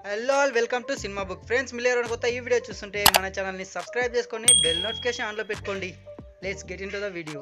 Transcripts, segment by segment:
hello all welcome to cinema book friends మీరు ఎవరైనా కొత్త ఈ వీడియో చూస్తుంటే మన ఛానల్ని సబ్స్క్రైబ్ చేసుకొని బెల్ నోటిఫికేషన్ ఆన్లో పెట్టుకోండి let's get into the video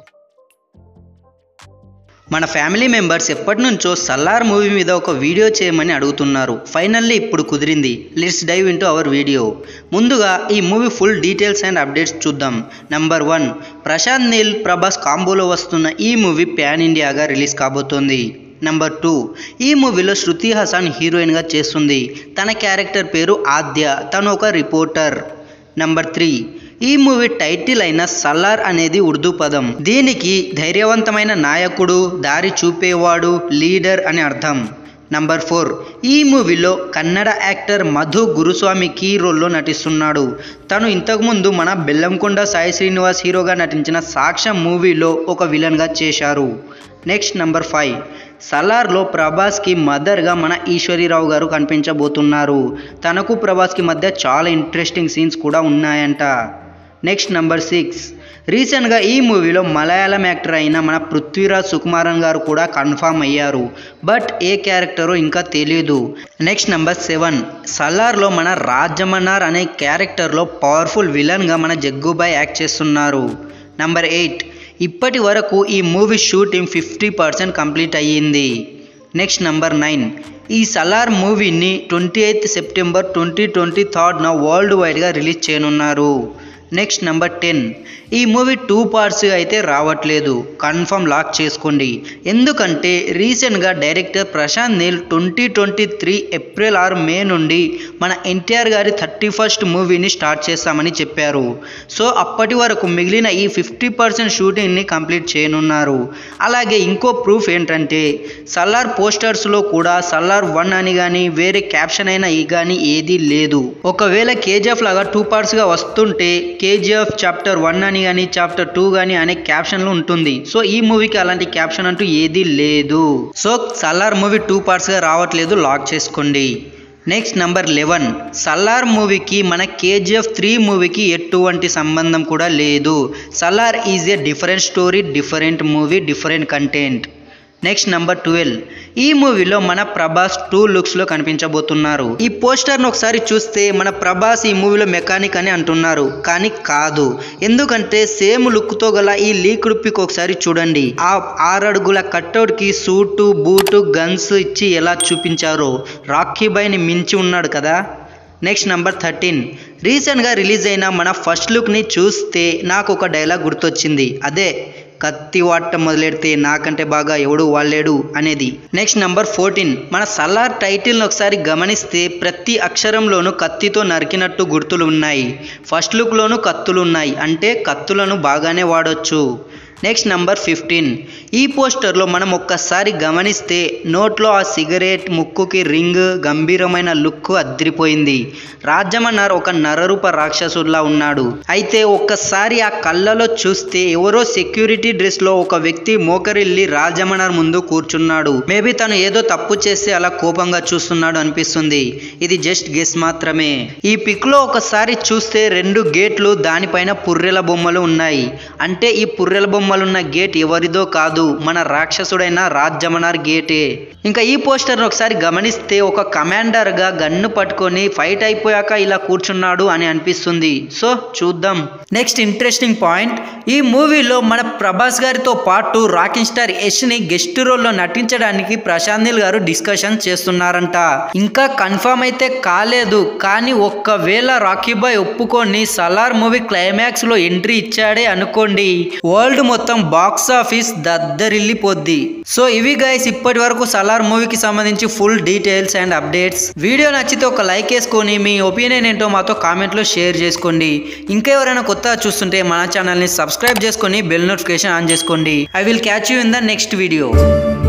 మన ఫ్యామిలీ మెంబర్స్ ఎప్పటి నుంచో సల్లార్ మూవీ మీద ఒక వీడియో చేయమని అడుగుతున్నారు ఫైనల్లీ ఇప్పుడు కుదిరింది let's dive into our video ముందుగా ఈ movie full details and updates చూద్దాం నంబర్ వన్ ప్రశాంత్ నీల్ ప్రభాస్ కాంబోలో వస్తున్న ఈ మూవీ ప్యాన్ ఇండియాగా రిలీజ్ కాబోతోంది నంబర్ టూ ఈ మూవీలో శృతి హాసన్ హీరోయిన్గా చేస్తుంది తన క్యారెక్టర్ పేరు ఆద్య తను ఒక రిపోర్టర్ నంబర్ త్రీ ఈ మూవీ టైటిల్ అయిన సల్లార్ అనేది ఉర్దూ పదం దీనికి ధైర్యవంతమైన నాయకుడు దారి చూపేవాడు లీడర్ అని అర్థం నంబర్ ఫోర్ ఈ మూవీలో కన్నడ యాక్టర్ మధు గురుస్వామి కీ రోల్లో నటిస్తున్నాడు తను ఇంతకుముందు మన బెల్లంకొండ సాయి శ్రీనివాస్ హీరోగా నటించిన సాక్ష్యం మూవీలో ఒక విలన్గా చేశారు నెక్స్ట్ నంబర్ ఫైవ్ సలార్లో ప్రభాస్కి మదర్గా మన ఈశ్వరీరావు గారు కనిపించబోతున్నారు తనకు ప్రభాస్కి మధ్య చాలా ఇంట్రెస్టింగ్ సీన్స్ కూడా ఉన్నాయంట నెక్స్ట్ నంబర్ సిక్స్ రీసెంట్గా ఈ మూవీలో మలయాళం యాక్టర్ అయిన మన పృథ్వీరాజ్ సుకుమారన్ గారు కూడా కన్ఫామ్ అయ్యారు బట్ ఏ క్యారెక్టరో ఇంకా తెలియదు నెక్స్ట్ నెంబర్ సెవెన్ సలార్లో మన రాజమన్నార్ అనే క్యారెక్టర్లో పవర్ఫుల్ విలన్గా మన జగ్గుబాయ్ యాక్ట్ చేస్తున్నారు నంబర్ ఎయిట్ ఇప్పటి వరకు ఈ movie shooting fifty percent complete అయ్యింది నెక్స్ట్ నంబర్ నైన్ ఈ సలార్ మూవీని twenty eighth September twenty twenty థర్డ్న వరల్డ్ వైడ్గా రిలీజ్ చేయనున్నారు నెక్స్ట్ నెంబర్ టెన్ ఈ మూవీ టూ పార్ట్స్ అయితే రావట్లేదు కన్ఫర్మ్ లాక్ చేసుకోండి ఎందుకంటే రీసెంట్గా director Prashanth Neel twenty twenty three April ఆరు మే నుండి మన ఎన్టీఆర్ గారి థర్టీ ఫస్ట్ మూవీని స్టార్ట్ చేస్తామని చెప్పారు సో అప్పటి వరకు మిగిలిన ఈ ఫిఫ్టీ పర్సెంట్ షూటింగ్ని కంప్లీట్ చేయనున్నారు అలాగే ఇంకో ప్రూఫ్ ఏంటంటే సల్లార్ పోస్టర్స్లో కూడా సల్లార్ వన్ అని కానీ వేరే క్యాప్షన్ అయినా ఈ కానీ ఏదీ లేదు ఒకవేళ కేజీఎఫ్ లాగా టూ పార్ట్స్గా వస్తుంటే కేజీఎఫ్ చాప్టర్ వన్ అని కానీ చాప్టర్ టూ కానీ అనే క్యాప్షన్లు ఉంటుంది సో ఈ మూవీకి అలాంటి క్యాప్షన్ అంటూ ఏదీ లేదు సో సల్లార్ మూవీ టూ పార్ట్స్గా రావట్లేదు లాక్ చేసుకోండి నెక్స్ట్ నెంబర్ లెవెన్ సల్లార్ మూవీకి మన కేజీఎఫ్ త్రీ మూవీకి ఎటువంటి సంబంధం కూడా లేదు Salaar is a different story different movie different content next number twelve ఈ మూవీలో మన ప్రభాస్ టూ లుక్స్లో కనిపించబోతున్నారు ఈ పోస్టర్ను ఒకసారి చూస్తే మన ప్రభాస్ ఈ మూవీలో మెకానిక్ అని అంటున్నారు కానీ కాదు ఎందుకంటే సేమ్ లుక్తో గల ఈ లీక్డ్ పిక్ ఒకసారి చూడండి ఆ ఆరడుగుల కట్అవుట్కి సూటు బూటు గన్స్ ఇచ్చి ఎలా చూపించారో రాఖీ బాయ్ని మించి ఉన్నాడు కదా నెక్స్ట్ నెంబర్ థర్టీన్ రీసెంట్గా రిలీజ్ అయిన మన ఫస్ట్ లుక్ని చూస్తే నాకు ఒక డైలాగ్ గుర్తొచ్చింది అదే కత్తి వాడటం మొదలెడితే నాకంటే బాగా ఎవడు వాళ్ళేడు అనేది నెక్స్ట్ నంబర్ ఫోర్టీన్ మన సలార్ టైటిల్ని ఒకసారి గమనిస్తే ప్రతి అక్షరంలోనూ కత్తితో నరికినట్టు గుర్తులు ఉన్నాయి ఫస్ట్ లుక్లోనూ కత్తులు ఉన్నాయి అంటే కత్తులను బాగానే వాడొచ్చు నెక్స్ట్ నంబర్ ఫిఫ్టీన్ ఈ పోస్టర్లో మనం ఒక్కసారి గమనిస్తే నోట్లో ఆ సిగరెట్ ముక్కుకి రింగ్ గంభీరమైన లుక్ అద్రిపోయింది రాజమన్నార్ ఒక నరరూప రాక్షసుడిలా ఉన్నాడు అయితే ఒక్కసారి ఆ కళ్ళలో చూస్తే ఎవరో సెక్యూరిటీ డ్రెస్లో ఒక వ్యక్తి మోకరిల్లి రాజమన్నార్ ముందు కూర్చున్నాడు మేబీ తను ఏదో తప్పు చేస్తే అలా కోపంగా చూస్తున్నాడు అనిపిస్తుంది ఇది జస్ట్ గెస్ మాత్రమే ఈ పిక్లో ఒకసారి చూస్తే రెండు గేట్లు దానిపైన పుర్రెల బొమ్మలు ఉన్నాయి అంటే ఈ పుర్రెల బొమ్మ బొమ్మలున్న గేట్ ఎవరిదో కాదు మన రాక్షసుడైన రాజ్జమనార్ గేటే ఇంకా ఈ పోస్టర్ను ఒకసారి గమనిస్తే ఒక కమాండర్గా గన్ను పట్టుకొని ఫైట్ అయిపోయాక ఇలా కూర్చున్నాడు అని అనిపిస్తుంది సో చూద్దాం నెక్స్ట్ ఇంట్రెస్టింగ్ పాయింట్ ఈ మూవీలో మన ప్రభాస్ గారితో పాటు రాకింగ్ స్టార్ యష్ని గెస్ట్ రోల్లో నటించడానికి ప్రశాంత్ నీల్ గారు డిస్కషన్ చేస్తున్నారంట ఇంకా కన్ఫర్మ్ అయితే కాలేదు కానీ ఒక్కవేళ రాకీ బాయ్ ఒప్పుకొని సలార్ మూవీ క్లైమాక్స్ లో ఎంట్రీ ఇచ్చాడే అనుకోండి వరల్డ్ మొత్తం బాక్స్ ఆఫీస్ దద్దరిల్లిపోద్ది సో ఇవి గైస్ ఇప్పటి వరకు సలార్ మూవీకి సంబంధించి full details and updates video నచ్చితే ఒక లైక్ వేసుకొని మీ ఒపీనియన్ ఏంటో మాతో కామెంట్లో షేర్ చేసుకోండి ఇంకా ఎవరైనా కొత్తగా చూస్తుంటే మన ఛానల్ని సబ్స్క్రైబ్ చేసుకొని బెల్ నోటిఫికేషన్ ఆన్ చేసుకోండి I will catch you in the next video